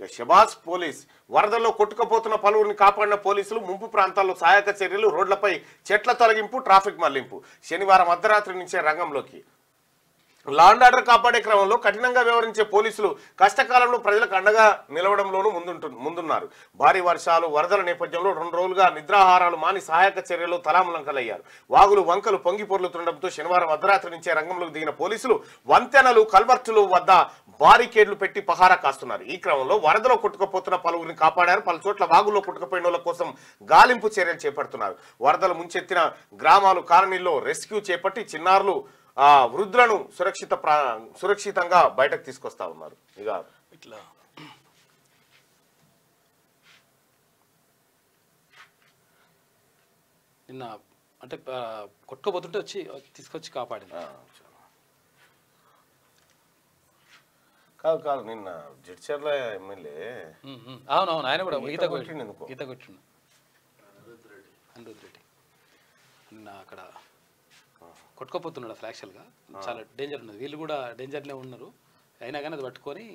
ఇక షబాజ్ పోలీస్ వరదల్లో కొట్టుకుపోతున్న పలువురిని కాపాడిన పోలీసులు ముంపు ప్రాంతాల్లో సహాయక చర్యలు రోడ్లపై చెట్ల తొలగింపు ట్రాఫిక్ మళ్లింపు శనివారం అర్ధరాత్రి నుంచే రంగంలోకి లా అండ్ ఆర్డర్ కాపాడే క్రమంలో కఠినంగా వ్యవహరించే పోలీసులు కష్టకాలంలో ప్రజలకు అండగా నిలవడంలోనూ ముందుంటు ముందున్నారు భారీ వర్షాలు వరదల నేపథ్యంలో రెండు రోజులుగా నిద్రాహారాలు మాని సహాయక చర్యలు తలాములంకలయ్యారు వాగులు వంకలు పొంగి పొర్లుతుండటంతో శనివారం అర్ధరాత్రి నుంచే రంగంలోకి దిగిన పోలీసులు వంతెనలు కల్వర్టులు వద్ద బారికేడ్లు పెట్టి పహారా కాస్తున్నారు ఈ క్రమంలో వరదలో కొట్టుకుపోతున్న పలువురిని కాపాడారు పలు చోట్ల వాగుల్లో కొట్టుకుపోయిన వాళ్ళ కోసం గాలింపు చర్యలు చేపడుతున్నారు వరదలు ముంచెత్తిన గ్రామాలు కాలనీల్లో రెస్క్యూ చేపట్టి చిన్నారులు ఆ వృద్ధులను సురక్షిత ప్రా- సురక్షితంగా బయటకు తీసుకొస్తా ఉన్నారు ఇక ఇట్లా నిన్న అంటే ఆ, కొట్టుకోపోతుంటే వచ్చి తీసుకొచ్చి కాపాడింది ఆ, కాదు కాదు నిన్న జడ్చర్ల ఎమ్మెల్యే ఉమ్, ఉమ్. అవును అవును ఆయన కూడా ఈత ఈత కొట్టిండు కొట్టిండు ఎందుకో? ఈత కొట్టిండు అనిరుద్ రెడ్డి నిన్న అక్కడ కొట్టుకోపోతున్నాడు అసలు యాక్చువల్గా చాలా డేంజర్ ఉన్నది వీళ్ళు కూడా డేంజర్లో ఉన్నారు అయినా కానీ అది పట్టుకొని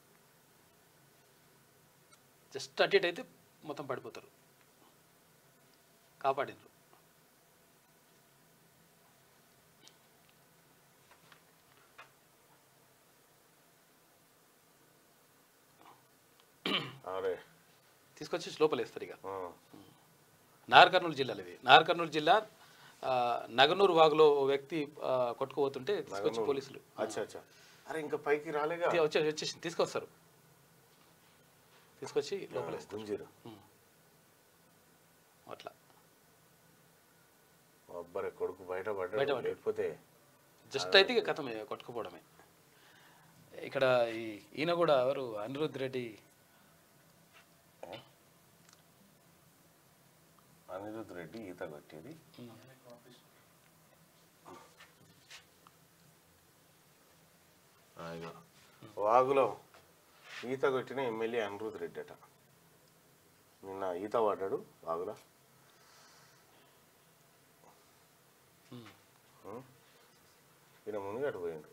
జస్ట్ అటు ఇటు అయితే మొత్తం పడిపోతారు కాపాడినరు అరే తీసుకొచ్చి లోపల వేస్తారు ఇక ఆ, నాగర్ కర్నూలు జిల్లాలో ఇది నాగర్ కర్నూలు జిల్లా ఆ, నగనూరు వాగులో ఓ వ్యక్తి ఆ, కొట్టుకుపోతుంటే తీసుకొచ్చి పోలీసులు అచ్చా అచ్చా అరే ఇంకా పైకి రాలేగా తీ- వచ్చే వచ్చేసి తీసుకొస్తారు తీసుకొచ్చి లోపల వేస్తారు గుంజీరు అట్లా అబ్బరే కొడుకు బయట బయట పడ్డాడు పడ్డాడు. లేకపోతే జస్ట్ అయితే ఇక కథమే కొట్టుకుపోవడమే ఇక్కడ ఈ ఈయన కూడా ఎవరు అనిరుద్ రెడ్డి అనిరుద్ రెడ్డి ఈత కొట్టేది ఆ, ఇగో. వాగులో ఈత కొట్టిన ఎమ్మెల్యే అనిరుద్ రెడ్డి అట నిన్న ఈత పడ్డాడు వాగులో ఉం? ఈయన మునిగట్టు పోయిండు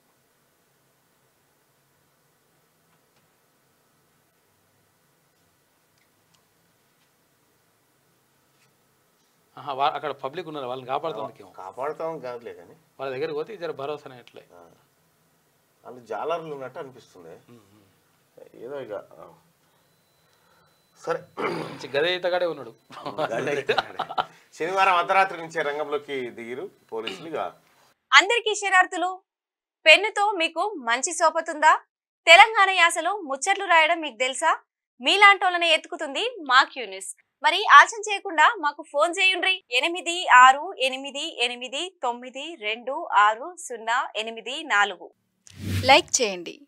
ఆహా, వా- అక్కడ పబ్లిక్ ఉన్నారు వాళ్ళని కాపాడుతాం కాపాడుతాం కాదులే కానీ వాళ్ళ దగ్గరికి పోతే జర భరోసా ఎట్లే ఆ. వాళ్ళు జాలర్లు ఉన్నట్టు అనిపిస్తుంది ఏదో ఇక ఆ. సరే మంచి గదే ఈతగాడే ఉన్నాడు శనివారం అర్ధరాత్రి నుంచే రంగంలోకి దిగిరు పోలీసులు ఇక అందరికీ శరార్థులు పెన్నుతో మీకు మంచి సోపతుందా తెలంగాణ యాసలో ముచ్చట్లు రాయడం మీకు తెలుసా మీలాంటోళ్ళని ఎత్తుకుతుంది మా క్యూనిస్ మరి ఆలస్యం చేయకుండా మాకు ఫోన్ చేయండి ఎనిమిది ఆరు ఎనిమిది ఎనిమిది తొమ్మిది రెండు ఆరు సున్నా ఎనిమిది నాలుగు లైక్ చేయండి